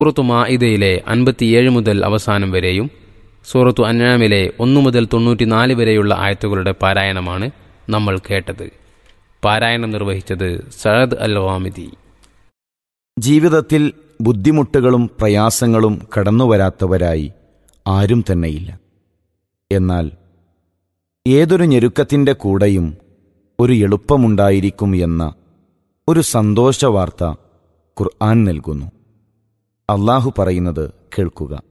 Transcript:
സൂറത്തു മാഇദയിലെ അൻപത്തിയേഴ് മുതൽ അവസാനം വരെയും സൂറത്തു അന്നാമിലെ ഒന്നു മുതൽ തൊണ്ണൂറ്റിനാല് വരെയുള്ള ആയത്തുകളുടെ പാരായണമാണ് നമ്മൾ കേട്ടത് പാരായണം നിർവഹിച്ചത് സഅദ് അൽ വാമിദി ജീവിതത്തിൽ ബുദ്ധിമുട്ടുകളും പ്രയാസങ്ങളും കടന്നുവരാത്തവരായി ആരും തന്നെയില്ല എന്നാൽ ഏതൊരു ഞെരുക്കത്തിൻ്റെ കൂടെയും ഒരു എളുപ്പമുണ്ടായിരിക്കും എന്ന ഒരു സന്തോഷവാർത്ത ഖുർആൻ നൽകുന്നു അള്ളാഹു പറയുന്നത് കേൾക്കുക